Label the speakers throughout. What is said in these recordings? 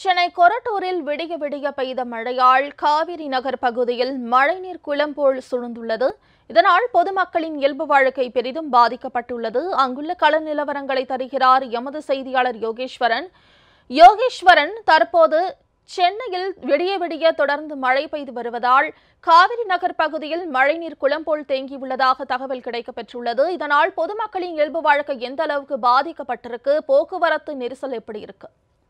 Speaker 1: சென்னை கொரட்டூரில் விடிய விடிய பெய்த மழையால் காவிரி நகர் பகுதியில் மழைநீர் குளம் போல் சூழ்ந்துள்ளது இதனால் பொதுமக்களின் இயல்பு வாழ்க்கை பெரிதும் பாதிக்கப்பட்டுள்ளது அங்குள்ள கள நிலவரங்களை தருகிறார் எமது செய்தியாளர் யோகேஸ்வரன் யோகேஸ்வரன் தற்போது சென்னையில் விடிய விடிய தொடர்ந்து மழை பெய்து வருவதால் காவிரி நகர் பகுதியில் மழைநீர் குளம் போல் தேங்கியுள்ளதாக தகவல் கிடைக்கப்பெற்றுள்ளது இதனால் பொதுமக்களின் இயல்பு வாழ்க்கை எந்த அளவுக்கு பாதிக்கப்பட்டிருக்கு போக்குவரத்து நெரிசல் எப்படி இருக்கு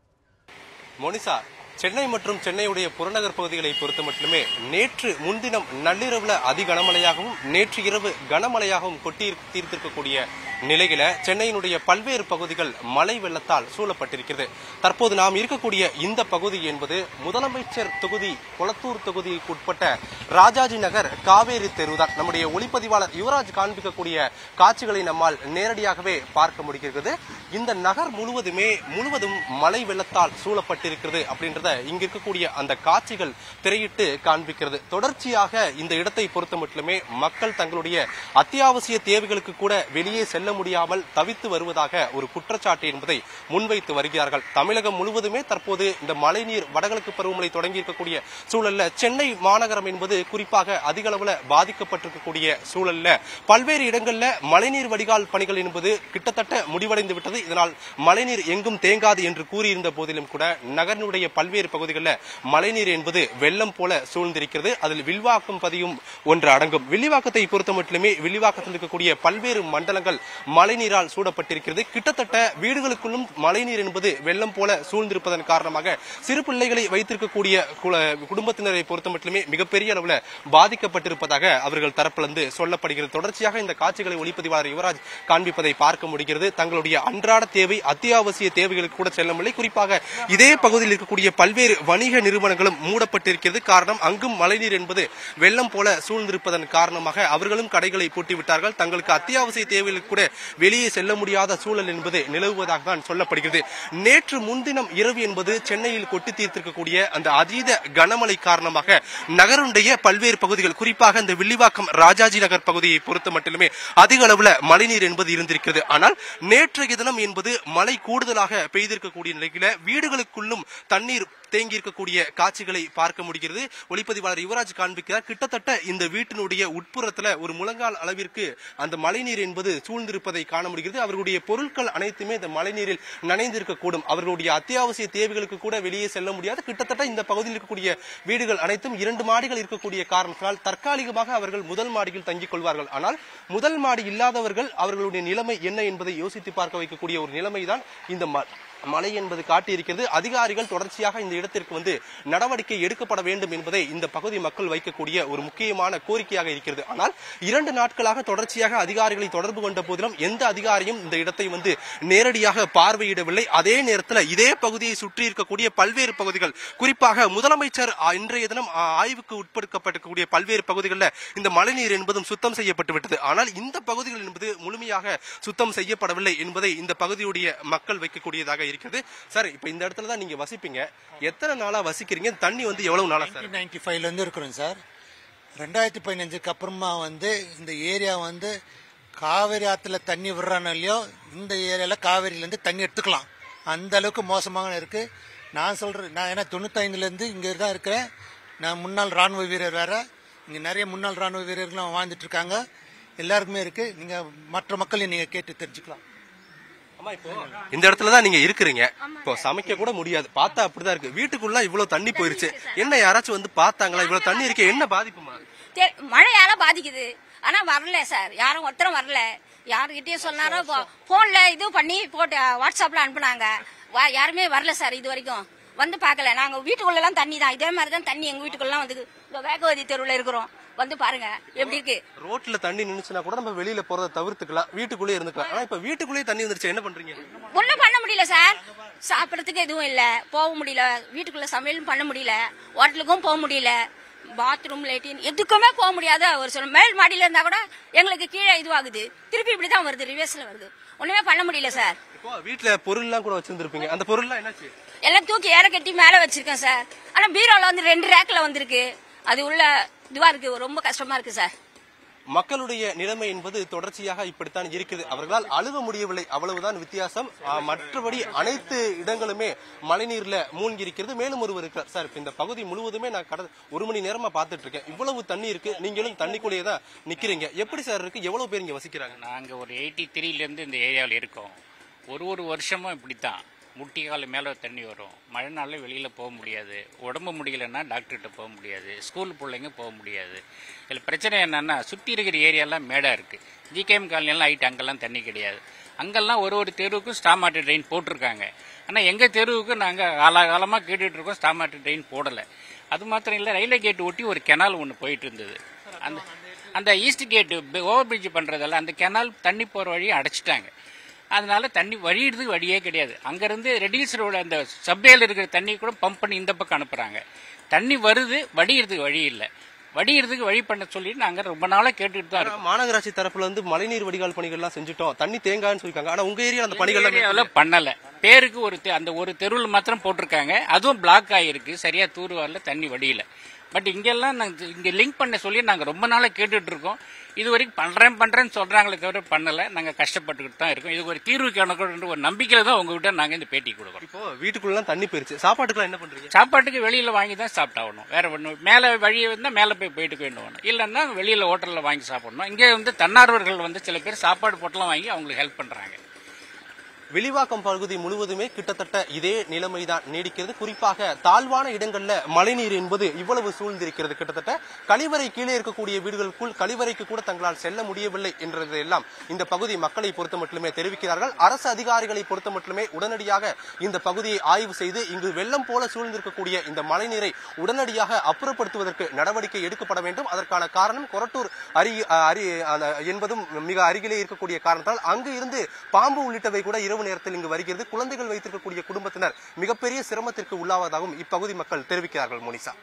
Speaker 2: மோனிசா சென்னை மற்றும் சென்னையுடைய புறநகர் பகுதிகளை பொறுத்த மட்டுமே நேற்று முன்தினம் நள்ளிரவுல அதி கனமழையாகவும் நேற்று இரவு கனமழையாகவும் கொட்டி தீர்த்திருக்கக்கூடிய நிலையில சென்னையினுடைய பல்வேறு பகுதிகள் மழை வெள்ளத்தால் சூழப்பட்டிருக்கிறது தற்போது நாம் இருக்கக்கூடிய இந்த பகுதி என்பது முதலமைச்சர் தொகுதி கொளத்தூர் தொகுதிக்கு உட்பட்ட ராஜாஜி நகர் காவேரி தெருதான் நம்முடைய ஒளிப்பதிவாளர் யுவராஜ் காண்பிக்கக்கூடிய காட்சிகளை நம்மால் நேரடியாகவே பார்க்க முடிகிறது இந்த நகர் முழுவதுமே முழுவதும் மழை வெள்ளத்தால் சூழப்பட்டிருக்கிறது அப்படின்றத இங்க இருக்கக்கூடிய அந்த காட்சிகள் திரையிட்டு காண்பிக்கிறது தொடர்ச்சியாக இந்த இடத்தை பொறுத்த மட்டுமே மக்கள் தங்களுடைய அத்தியாவசிய தேவைகளுக்கு கூட வெளியே செல்ல முடியாமல் தவித்து வருவதாக ஒரு குற்றச்சாட்டு என்பதை முன்வைத்து வருகிறார்கள் தமிழகம் முழுவதுமே தற்போது இந்த மழைநீர் வடகிழக்கு பருவமழை தொடங்கி இருக்கக்கூடிய சூழல்ல சென்னை மாநகரம் என்பது குறிப்பாக அதிக அளவுல பாதிக்கப்பட்டிருக்கக்கூடிய சூழல்ல பல்வேறு இடங்கள்ல மழைநீர் வடிகால் பணிகள் என்பது கிட்டத்தட்ட முடிவடைந்து விட்டது இதனால் மழைநீர் எங்கும் தேங்காது என்று கூறியிருந்த போதிலும் கூட நகரினுடைய பல்வேறு பகுதிகளில் மழைநீர் என்பது வெள்ளம் போல சூழ்ந்திருக்கிறது அதில் வில்வாக்கம் பதியும் ஒன்று அடங்கும் வில்லிவாக்கத்தை பொறுத்த மட்டுமே வில்லிவாக்கத்தில் இருக்கக்கூடிய பல்வேறு மண்டலங்கள் மழைநீரால் சூடப்பட்டிருக்கிறது கிட்டத்தட்ட வீடுகளுக்குள்ளும் மழைநீர் என்பது வெள்ளம் போல சூழ்ந்திருப்பதன் காரணமாக சிறு பிள்ளைகளை வைத்திருக்கக்கூடிய குல- குடும்பத்தினரை பொறுத்த மட்டுமே மிகப்பெரிய அளவில் பாதிக்கப்பட்டிருப்பதாக அவர்கள் தரப்பிலிருந்து சொல்லப்படுகிறது தொடர்ச்சியாக இந்த காட்சிகளை ஒளிப்பதிவாளர் யுவராஜ் காண்பிப்பதை பார்க்க முடிகிறது தங்களுடைய அன்றாட தேவை அத்தியாவசிய தேவைகளுக்கு கூட செல்ல முடியலை குறிப்பாக இதே பகுதியில் இருக்கக்கூடிய பல்வேறு வணிக நிறுவனங்களும் மூடப்பட்டிருக்கிறது காரணம் அங்கும் மழைநீர் என்பது வெள்ளம் போல சூழ்ந்திருப்பதன் காரணமாக அவர்களும் கடைகளை பூட்டிவிட்டார்கள் தங்களுக்கு அத்தியாவசிய தேவைகளுக்கு கூட வெளியே செல்ல முடியாத சூழல் என்பது நிலவுவதாக தான் சொல்லப்படுகிறது நேற்று முன்தினம் இரவு என்பது சென்னையில் கொட்டி தீர்த்திருக்கக்கூடிய அந்த அதீத கனமழை காரணமாக நகருடைய பல்வேறு பகுதிகள் குறிப்பாக இந்த வில்லிவாக்கம் ராஜாஜி நகர் பகுதியை பொறுத்த மட்டுமே அதிக அளவுல மழைநீர் என்பது இருந்திருக்கிறது ஆனால் நேற்றைய தினம் என்பது மழை கூடுதலாக பெய்திருக்கக்கூடிய நிலையில வீடுகளுக்குள்ளும் தண்ணீர் தேங்கி இருக்கக்கூடிய காட்சிகளை பார்க்க முடிகிறது ஒளிப்பதிவாளர் யுவராஜ் காண்பிக்கிறார் கிட்டத்தட்ட இந்த வீட்டினுடைய உட்புறத்துல ஒரு முழங்கால் அளவிற்கு அந்த மழைநீர் என்பது சூழ்ந்திருப்பதை காண முடிகிறது அவர்களுடைய பொருட்கள் அனைத்துமே இந்த மழைநீரில் நனைந்திருக்கக்கூடும் அவர்களுடைய அத்தியாவசிய தேவைகளுக்கு கூட வெளியே செல்ல முடியாது கிட்டத்தட்ட இந்த பகுதியில் இருக்கக்கூடிய வீடுகள் அனைத்தும் இரண்டு மாடிகள் இருக்கக்கூடிய காரணத்தினால் தற்காலிகமாக அவர்கள் முதல் மாடியில் தங்கிக் கொள்வார்கள் ஆனால் முதல் மாடி இல்லாதவர்கள் அவர்களுடைய நிலைமை என்ன என்பதை யோசித்து பார்க்க வைக்கக்கூடிய ஒரு நிலைமைதான் இந்த ம- மழை என்பது காட்டியிருக்கிறது அதிகாரிகள் தொடர்ச்சியாக இந்த இடத்திற்கு வந்து நடவடிக்கை எடுக்கப்பட வேண்டும் என்பதை இந்த பகுதி மக்கள் வைக்கக்கூடிய ஒரு முக்கியமான கோரிக்கையாக இருக்கிறது ஆனால் இரண்டு நாட்களாக தொடர்ச்சியாக அதிகாரிகளை தொடர்பு கொண்ட போதிலும் எந்த அதிகாரியும் இந்த இடத்தை வந்து நேரடியாக பார்வையிடவில்லை அதே நேரத்தில் இதே பகுதியை சுற்றி இருக்கக்கூடிய பல்வேறு பகுதிகள் குறிப்பாக முதலமைச்சர் ஆ, இன்றைய தினம் ஆ, ஆய்வுக்கு உட்படுத்தப்பட்டிருக்கக்கூடிய பல்வேறு பகுதிகளில் இந்த மழைநீர் என்பதும் சுத்தம் செய்யப்பட்டு விட்டது ஆனால் இந்த பகுதிகள் என்பது முழுமையாக சுத்தம் செய்யப்படவில்லை என்பதை இந்த பகுதியுடைய மக்கள் வைக்கக்கூடியதாக இருக்கிறது சார் இப்ப இந்த இடத்துல தான் நீங்க வசிப்பீங்க எத்தனை நாளா வசிக்கிறீங்க தண்ணி வந்து எவ்வளவு நாளா சார்
Speaker 3: நைன்டீன் நைன்டி ஃபைவ்லேருந்து இருக்கிறோம் சார் ரெண்டாயிரத்தி பதினஞ்சுக்கு அப்புறமா வந்து இந்த ஏரியா வந்து காவேரி ஆற்றுல தண்ணி விடுறானோ இல்லையோ இந்த ஏரியாவில் காவேரியிலேருந்து தண்ணி எடுத்துக்கலாம் அந்த அளவுக்கு மோசமாக இருக்குது நான் சொல்கிறேன் நான் ஏன்னா தொண்ணூத்தைந்துலேருந்து இங்கே தான் இருக்கிறேன் நான் முன்னாள் ராணுவ வீரர் வேற இங்கே நிறைய முன்னாள் ராணுவ வீரர்களும் வாழ்ந்துட்டு இருக்காங்க எல்லாருக்குமே இருக்குது நீங்கள் மற்ற மக்களையும் நீங்கள் கேட்டு தெரிஞ்சுக்கலாம்
Speaker 2: அம்மா, இப்போ இந்த இடத்துல தான் நீங்க இருக்கிறீங்க இப்போ சமைக்க கூட முடியாது பார்த்தா அப்படிதான் இருக்கு வீட்டுக்குள்ள இவ்வளவு தண்ணி போயிருச்சு என்ன யாராச்சும் வந்து பார்த்தாங்களா இவ்வளவு தண்ணி இருக்கே என்ன பாதிப்புமா
Speaker 4: தெ- மழையால பாதிக்குது ஆனா வரல சார் யாரும் ஒருத்தரும் வரல யாருகிட்டயும் சொன்னாரோ போன்ல இது பண்ணி போட்டு வாட்ஸ்அப்ல அனுப்புனாங்க வா- யாருமே வரல சார் இது வரைக்கும் வந்து பார்க்கல நாங்க வீட்டுக்குள்ள எல்லாம் தண்ணி தான் இதே மாதிரி தான் தண்ணி எங்க வீட்டுக்குள்ள வந்து இந்த வேகவதி தெருவுல இருக்கிறோம் வந்து பாருங்க எப்படி இருக்கு
Speaker 2: ரோட்ல தண்ணி நின்னுச்சுன்னா கூட நம்ம வெளியில போறதை தவிர்த்துக்கலாம் வீட்டுக்குள்ளே இருந்துக்கலாம் ஆனா இப்ப வீட்டுக்குள்ளேயே தண்ணி வந்துருச்சு என்ன பண்றீங்க
Speaker 4: ஒண்ணும் பண்ண முடியல சார் சாப்பிடறதுக்கு எதுவும் இல்ல போக முடியல வீட்டுக்குள்ள சமையலும் பண்ண முடியல ஹோட்டலுக்கும் போக முடியல பாத்ரூம் லைட்டின் எதுக்குமே போக முடியாத ஒரு சில மேல் மாடியில இருந்தா கூட எங்களுக்கு கீழே இதுவாகுது திருப்பி இப்படி தான் வருது ரிவர்ஸ்ல வருது ஒண்ணுமே பண்ண முடியல சார்
Speaker 2: இப்போ வீட்டுல பொருள் எல்லாம் கூட வச்சிருந்திருப்பீங்க அந்த பொருள் எல்லாம் என்னாச்சு
Speaker 4: எல்லாம் தூக்கி ஏற கட்டி மேல வச்சிருக்கேன் சார் ஆனா பீரோல வந்து ரெண்டு ரேக்ல வந்திருக்கு அது உள்ள இதுவா இருக்கு ரொம்ப கஷ்டமா இருக்கு சார்
Speaker 2: மக்களுடைய நிலைமை என்பது தொடர்ச்சியாக இப்படித்தான் இருக்கிறது அவர்களால் அழுக முடியவில்லை அவ்வளவுதான் வித்தியாசம் ஆ, மற்றபடி அனைத்து இடங்களுமே மழைநீர்ல மூழ்கி இருக்கிறது மேலும் ஒருவர் இருக்கிறார் சார் இப்ப இந்த பகுதி முழுவதுமே நான் கடந்த ஒரு மணி நேரமா பார்த்துட்டு இருக்கேன் இவ்வளவு தண்ணி இருக்கு நீங்களும் தண்ணிக்குள்ளேயே தான் நிக்கிறீங்க எப்படி சார் இருக்கு எவ்வளவு பேர் இங்க வசிக்கிறாங்க
Speaker 5: நாங்கள் ஒரு எயிட்டி த்ரீலேருந்து இந்த ஏரியாவில் இருக்கோம் ஒரு ஒரு வருஷமும் இப்படி தான் முட்டி கால் மேலே தண்ணி வரும் மழை நாளில் வெளியில் போக முடியாது உடம்பு முடியலன்னா டாக்டர்கிட்ட போக முடியாது ஸ்கூல் பிள்ளைங்க போக முடியாது இதில் பிரச்சனை என்னன்னா சுற்றி இருக்கிற ஏரியாலாம் மேடாக இருக்குது ஜிகேஎம் காலனியெல்லாம் ஹைட் அங்கெல்லாம் தண்ணி கிடையாது அங்கெல்லாம் ஒரு ஒரு தெருவுக்கும் ஸ்டாமாட்டு ட்ரெயின் போட்டிருக்காங்க ஆனால் எங்கள் தெருவுக்கு நாங்கள் காலாகாலமாக கேட்டுட்டு இருக்கோம் ஸ்டாமாட்டு ட்ரெயின் போடலை அது மாத்திரம் இல்லை ரயில்வே கேட் ஒட்டி ஒரு கெனால் ஒன்று போயிட்டு இருந்தது அந்த அந்த ஈஸ்ட் கேட்டு ஓவர் பிரிட்ஜ் பண்ணுறதால அந்த கெனால் தண்ணி போகிற வழியை அடைச்சிட்டாங்க அதனால தண்ணி வழியிறதுக்கு வழியே கிடையாது அங்கேருந்து ரெடியூஸ் ரோடு அந்த சப்வேல இருக்கிற தண்ணி கூட பம்ப் பண்ணி இந்த பக்கம் அனுப்புகிறாங்க தண்ணி வருது வடிகிறதுக்கு வழி இல்லை வடிகிறதுக்கு வழி பண்ண சொல்லி நாங்கள் ரொம்ப நாளாக கேட்டுட்டு தான் இருக்கோம்
Speaker 2: மாநகராட்சி தரப்புல இருந்து மழைநீர் வடிகால் பணிகள் எல்லாம் செஞ்சுட்டோம் தண்ணி தேங்கான்னு சொல்லிருக்காங்க ஆனா உங்க ஏரியா அந்த பணிகள் எல்லாம்
Speaker 5: ஏரியாவில் பண்ணல பேருக்கு ஒரு தெ- அந்த ஒரு தெருவில் மாத்திரம் போட்டிருக்காங்க அதுவும் பிளாக் ஆகிருக்கு சரியா தூர் வரல தண்ணி வடியல பட் இங்கெல்லாம் நாங்கள் இங்கே லிங்க் பண்ண சொல்லி நாங்கள் ரொம்ப நாளாக கேட்டுட்டு இருக்கோம் இது வரைக்கும் பண்ணுறேன் பண்ணுறேன்னு சொல்கிறாங்களே தவிர பண்ணலை நாங்கள் கஷ்டப்பட்டுக்கிட்டு தான் இருக்கோம் இதுக்கு ஒரு தீர்வு கணக்கு ஒரு நம்பிக்கையில் தான் உங்ககிட்ட நாங்கள் இந்த பேட்டி கொடுக்குறோம்
Speaker 2: இப்போ வீட்டுக்குள்ள தண்ணி போயிருச்சு சாப்பாட்டுக்குலாம் என்ன பண்றீங்க
Speaker 5: சாப்பாட்டுக்கு வெளியில் வாங்கி தான் சாப்பிட்டாகணும் வேற ஒன்று மேலே வழி இருந்தால் மேலே போய் போயிட்டு வேணும் இல்லைன்னா வெளியில் ஹோட்டலில் வாங்கி சாப்பிடணும் இங்கே வந்து தன்னார்வர்கள் வந்து சில பேர் சாப்பாடு பொட்டலாம் வாங்கி அவங்களுக்கு ஹெல்ப் பண்ணுறாங்க
Speaker 2: விளிவாக்கம் பகுதி முழுவதுமே கிட்டத்தட்ட இதே நிலைமைதான் நீடிக்கிறது குறிப்பாக தாழ்வான இடங்கள்ல மழைநீர் என்பது இவ்வளவு சூழ்ந்திருக்கிறது கிட்டத்தட்ட கழிவறை கீழே இருக்கக்கூடிய வீடுகளுக்குள் கழிவறைக்கு கூட தங்களால் செல்ல முடியவில்லை என்றது எல்லாம் இந்த பகுதி மக்களை பொறுத்த மட்டுமே தெரிவிக்கிறார்கள் அரசு அதிகாரிகளை பொறுத்த மட்டுமே உடனடியாக இந்த பகுதியை ஆய்வு செய்து இங்கு வெள்ளம் போல சூழ்ந்திருக்கக்கூடிய இந்த மழைநீரை உடனடியாக அப்புறப்படுத்துவதற்கு நடவடிக்கை எடுக்கப்பட வேண்டும் அதற்கான காரணம் கொரட்டூர் அரி அரி அந்த என்பதும் மிக அருகிலே இருக்கக்கூடிய காரணத்தால் அங்கு இருந்து பாம்பு உள்ளிட்டவை கூட இரவு நேரத்தில் இங்கு வருகிறது குழந்தைகள் வைத்திருக்கக்கூடிய குடும்பத்தினர் மிகப்பெரிய சிரமத்திற்கு உள்ளாவதாகவும் இப்பகுதி மக்கள் தெரிவிக்கிறார்கள் மோனிசா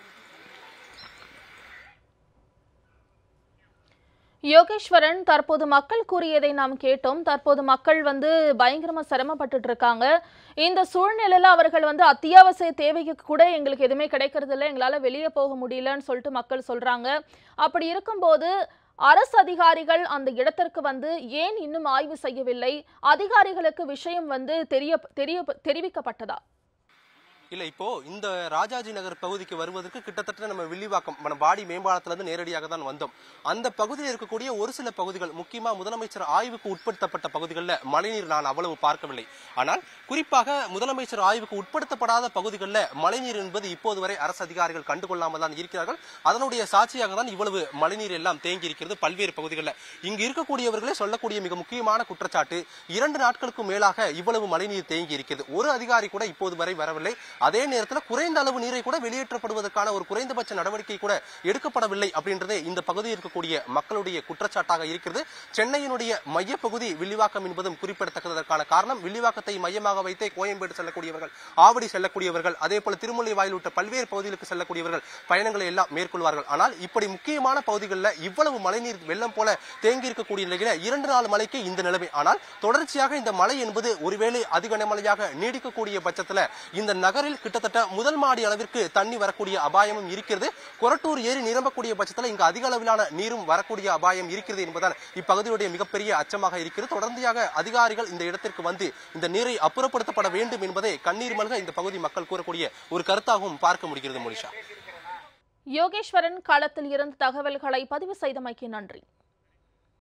Speaker 1: யோகேஸ்வரன் தற்போது மக்கள் கூறியதை நாம் கேட்டோம் தற்போது மக்கள் வந்து பயங்கரமா சிரமப்பட்டுட்டு இருக்காங்க இந்த சூழ்நிலையில அவர்கள் வந்து அத்தியாவசிய தேவைக்கு கூட எங்களுக்கு எதுவுமே கிடைக்கிறது இல்லை எங்களால வெளியே போக முடியலன்னு சொல்லிட்டு மக்கள் சொல்றாங்க அப்படி இருக்கும்போது அரசு அதிகாரிகள் அந்த இடத்திற்கு வந்து ஏன் இன்னும் ஆய்வு செய்யவில்லை அதிகாரிகளுக்கு விஷயம் வந்து தெரிய தெரிய தெரிவிக்கப்பட்டதா
Speaker 2: இல்ல இப்போ இந்த ராஜாஜி நகர் பகுதிக்கு வருவதற்கு கிட்டத்தட்ட நம்ம வில்லிவாக்கம் நம்ம பாடி மேம்பாலத்துல இருந்து நேரடியாக தான் வந்தோம் அந்த பகுதியில் இருக்கக்கூடிய ஒரு சில பகுதிகள் முக்கியமா முதலமைச்சர் ஆய்வுக்கு உட்படுத்தப்பட்ட பகுதிகளில் மழைநீர் நான் அவ்வளவு பார்க்கவில்லை ஆனால் குறிப்பாக முதலமைச்சர் ஆய்வுக்கு உட்படுத்தப்படாத பகுதிகளில் மழைநீர் என்பது இப்போது வரை அரசு அதிகாரிகள் கண்டுகொள்ளாமல் தான் இருக்கிறார்கள் அதனுடைய சாட்சியாக தான் இவ்வளவு மழைநீர் எல்லாம் தேங்கி இருக்கிறது பல்வேறு பகுதிகளில் இங்கு இருக்கக்கூடியவர்களே சொல்லக்கூடிய மிக முக்கியமான குற்றச்சாட்டு இரண்டு நாட்களுக்கு மேலாக இவ்வளவு மழைநீர் தேங்கி இருக்கிறது ஒரு அதிகாரி கூட இப்போது வரை வரவில்லை அதே நேரத்தில் குறைந்த அளவு நீரை கூட வெளியேற்றப்படுவதற்கான ஒரு குறைந்தபட்ச நடவடிக்கை கூட எடுக்கப்படவில்லை அப்படின்றதே இந்த பகுதியில் இருக்கக்கூடிய மக்களுடைய குற்றச்சாட்டாக இருக்கிறது சென்னையினுடைய மையப்பகுதி வில்லிவாக்கம் என்பதும் குறிப்பிடத்தக்கதற்கான காரணம் வில்லிவாக்கத்தை மையமாக வைத்தே கோயம்பேடு செல்லக்கூடியவர்கள் ஆவடி செல்லக்கூடியவர்கள் அதே போல திருமலை வாயில் உள்ள பல்வேறு பகுதிகளுக்கு செல்லக்கூடியவர்கள் பயணங்களை எல்லாம் மேற்கொள்வார்கள் ஆனால் இப்படி முக்கியமான பகுதிகளில் இவ்வளவு மழைநீர் வெள்ளம் போல தேங்கி இருக்கக்கூடிய நிலையில இரண்டு நாள் மழைக்கு இந்த நிலைமை ஆனால் தொடர்ச்சியாக இந்த மழை என்பது ஒருவேளை அதிக கனமழையாக நீடிக்கக்கூடிய பட்சத்துல இந்த நகரில் கிட்டத்தட்ட முதல் மாடி அளவிற்கு தண்ணி வரக்கூடிய அபாயமும் இருக்கிறது கொரட்டூர் ஏரி நிரம்பக்கூடிய பட்சத்தில் இங்கு அதிக அளவிலான நீரும் வரக்கூடிய அபாயம் இருக்கிறது என்பதால் இப்பகுதியுடைய மிகப்பெரிய அச்சமாக இருக்கிறது தொடர்ந்தியாக அதிகாரிகள் இந்த இடத்திற்கு வந்து இந்த நீரை அப்புறப்படுத்தப்பட வேண்டும் என்பதை கண்ணீர் மல்க இந்த பகுதி மக்கள் கூறக்கூடிய ஒரு கருத்தாகவும் பார்க்க முடிகிறது மோனிஷா
Speaker 1: யோகேஸ்வரன் களத்தில் இருந்து தகவல்களை பதிவு செய்தமைக்கு நன்றி